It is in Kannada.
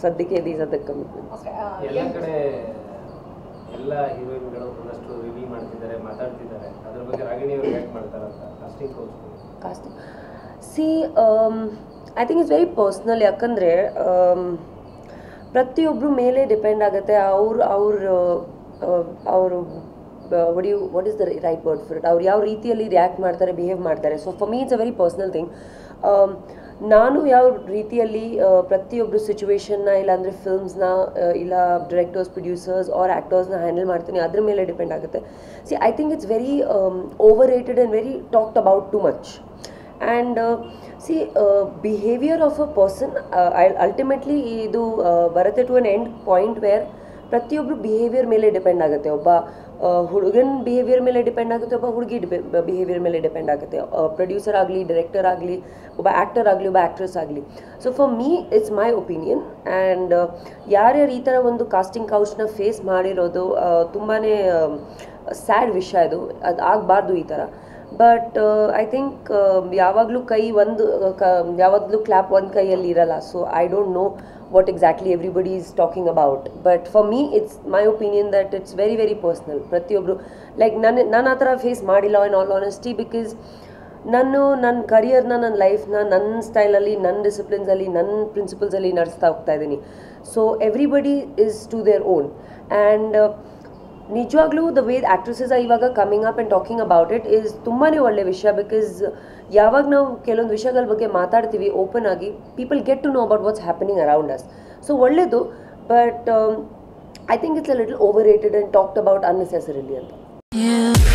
ಸದ್ಯಕ್ಕೆ these are the commitment okay ಎಲ್ಲ ಕಡೆ ಎಲ್ಲ ಹೀರೋಯಿನ್ಗಳು ಒಂದಷ್ಟು ರಿವ್ಯೂ ಮಾಡ್ತಿದ್ದಾರೆ ಮಾತಾಡ್ತಿದ್ದಾರೆ ಅದ್ರ ಬಗ್ಗೆ ರಾಗಿಣಿ ಅವರು ರಿಯಾಕ್ಟ್ ಮಾಡ್ತಾರಂತ casting couch casting see I think it's very personal ಯಾಕಂದರೆ ಪ್ರತಿಯೊಬ್ಬರ ಮೇಲೆ ಡಿಪೆಂಡ್ ಆಗುತ್ತೆ ಅವ್ರು ಅವ್ರ ಅವರು would you what is the right word for it ಅವ್ರು ಯಾವ ರೀತಿಯಲ್ಲಿ ರಿಯಾಕ್ಟ್ ಮಾಡ್ತಾರೆ ಬಿಹೇವ್ ಮಾಡ್ತಾರೆ so for me it's a very personal thing ನಾನು ಯಾವ ರೀತಿಯಲ್ಲಿ ಆ, ಪ್ರತಿಯೊಬ್ಬರು ಸಿಚುವೇಶನ್ನ ಇಲ್ಲಾಂದರೆ ಫಿಲ್ಮ್ಸ್ನ ಇಲ್ಲ ಡೈರೆಕ್ಟರ್ಸ್ ಪ್ರೊಡ್ಯೂಸರ್ಸ್ ಆರ್ ಆ್ಯಕ್ಟರ್ಸ್ನ ಹ್ಯಾಂಡಲ್ ಮಾಡ್ತೀನಿ ಅದ್ರ ಮೇಲೆ ಡಿಪೆಂಡ್ ಆಗುತ್ತೆ see I think it's very over rated and very talked about too much and see behaviour of a person ultimately ಇದು ಆ, ಬರುತ್ತೆ to an end point where ಪ್ರತಿಯೊಬ್ಬರು ಬಿಹೇವಿಯರ್ ಮೇಲೆ ಡಿಪೆಂಡ್ ಆಗುತ್ತೆ ಒಬ್ಬ ಹುಡುಗನ ಬಿಹೇವಿಯರ್ ಮೇಲೆ ಡಿಪೆಂಡ್ ಆಗುತ್ತೆ ಒಬ್ಬ ಹುಡುಗಿ ಬಿಹೇವಿಯರ್ ಮೇಲೆ ಡಿಪೆಂಡ್ ಆಗುತ್ತೆ ಪ್ರೊಡ್ಯೂಸರ್ ಆಗಲಿ ಡೈರೆಕ್ಟರ್ ಆಗಲಿ ಒಬ್ಬ ಆ್ಯಕ್ಟರ್ ಆಗಲಿ ಒಬ್ಬ ಆ್ಯಕ್ಟ್ರೆಸ್ ಆಗಲಿ so for me it's my opinion and ಯಾರ್ಯಾರು ಈ ಥರ ಒಂದು ಕಾಸ್ಟಿಂಗ್ ಕೌಚ್ನ ಫೇಸ್ ಮಾಡಿರೋದು ತುಂಬಾ ಸ್ಯಾಡ್ ವಿಷಯ ಇದು ಅದು ಆಗಬಾರ್ದು ಈ ಥರ ಬಟ್ ಐ ಥಿಂಕ್ ಯಾವಾಗಲೂ ಕೈ ಒಂದು ಕ ಯಾವಾಗಲೂ ಕ್ಲ್ಯಾಪ್ ಒಂದು ಕೈಯಲ್ಲಿ ಇರಲ್ಲ so I don't know what exactly everybody is talking about but for me it's my opinion that it's very very personal ಪ್ರತಿಯೊಬ್ಬರು ಲೈಕ್ ನನ್ನ ನಾನು ಆ ಥರ ಫೇಸ್ ಮಾಡಿಲ್ಲ ಇನ್ ಆಲ್ ಆನೆಸ್ಟಿ ಬಿಕಾಸ್ ನಾನು ನನ್ನ ಕರಿಯರ್ನ ನನ್ನ ಲೈಫ್ನ ನನ್ನ ಸ್ಟೈಲಲ್ಲಿ ನನ್ನ ಡಿಸಿಪ್ಲಿನ್ಸಲ್ಲಿ ನನ್ನ ಪ್ರಿನ್ಸಿಪಲ್ಸಲ್ಲಿ ನಡೆಸ್ತಾ ಹೋಗ್ತಾ ಇದ್ದೀನಿ so everybody is to their own and ನಿಜವಾಗ್ಲೂ ದ ವೇ ಆ್ಯಕ್ಟ್ರೆಸಸ್ ಇವಾಗ coming up and talking about it is ತುಂಬಾ ಒಳ್ಳೆ ವಿಷಯ ಬಿಕಾಸ್ ಯಾವಾಗ ನಾವು ಕೆಲವೊಂದು ವಿಷಯಗಳ ಬಗ್ಗೆ ಮಾತಾಡ್ತೀವಿ ಓಪನ್ ಆಗಿ people get to know about what's happening around us so ಒಳ್ಳೆಯದು but I think it's a little over rated and talked about unnecessarily ಅಂತ You